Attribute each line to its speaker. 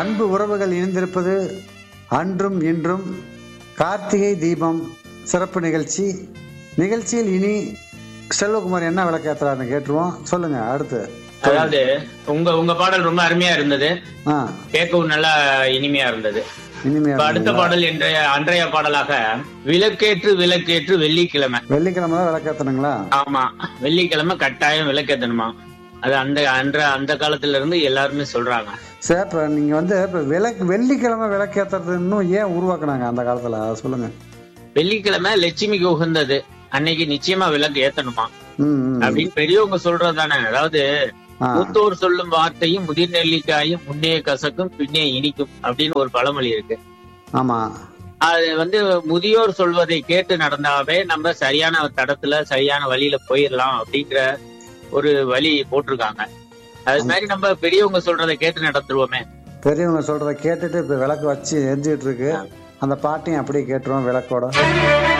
Speaker 1: அன்பு உறவுகள் இணைந்திருப்பது அன்றும் இன்றும் கார்த்திகை தீபம் சிறப்பு நிகழ்ச்சி நிகழ்ச்சியில் இனி செல்வகுமார் என்ன விளக்கேற்றுறாருன்னு கேட்டுருவோம் சொல்லுங்க அடுத்து
Speaker 2: அதாவது உங்க உங்க பாடல் ரொம்ப அருமையா இருந்தது
Speaker 1: ஆ
Speaker 2: கேட்கவும் நல்லா இனிமையா இருந்தது
Speaker 1: இனிமையா
Speaker 2: இப்ப அடுத்த பாடல் இன்றைய அன்றைய பாடலாக விளக்கேற்று விளக்கேற்று வெள்ளிக்கிழமை
Speaker 1: வெள்ளிக்கிழமை தான் விளக்கேற்றணுங்களா
Speaker 2: ஆமா வெள்ளிக்கிழமை கட்டாயம் விளக்கேத்தணுமா அது அந்த அன்ற அந்த காலத்துல இருந்து எல்லாருமே சொல்றாங்க
Speaker 1: சார் இப்போ நீங்கள் வந்து இப்போ விளக்கு வெள்ளிக்கிழமை விளக்கேற்றுறது இன்னும் ஏன் உருவாக்குனாங்க அந்த காலத்தில் அதை சொல்லுங்க
Speaker 2: வெள்ளிக்கிழமை லட்சுமிக்கு உகந்தது அன்னைக்கு நிச்சயமா விளக்கு ஏத்தணுமா
Speaker 1: ம் ம்.
Speaker 2: அப்படின்னு பெரியவங்க சொல்றதுதானே அதாவது
Speaker 1: ஆ
Speaker 2: மூத்தோர் சொல்லும் வார்த்தையும் முதிர் நெல்லிக்காயும் முன்னே கசக்கும் பின்னே இனிக்கும் அப்படின்னு ஒரு பழமொழி இருக்கு
Speaker 1: ஆமாம்
Speaker 2: அது வந்து முதியோர் சொல்வதை கேட்டு நடந்தாவே நம்ம சரியான தடத்துல சரியான வழியில போயிடலாம் அப்படிங்கிற ஒரு வழி போட்டிருக்காங்க அது மாதிரி நம்ம பெரியவங்க சொல்றதை கேட்டு நடந்துருவோமே
Speaker 1: பெரியவங்க சொல்கிறத கேட்டுட்டு இப்போ விளக்கு வச்சு எரிஞ்சிட்டு இருக்கு அந்த பாட்டையும் அப்படியே கேட்டுருவோம் விளக்கோட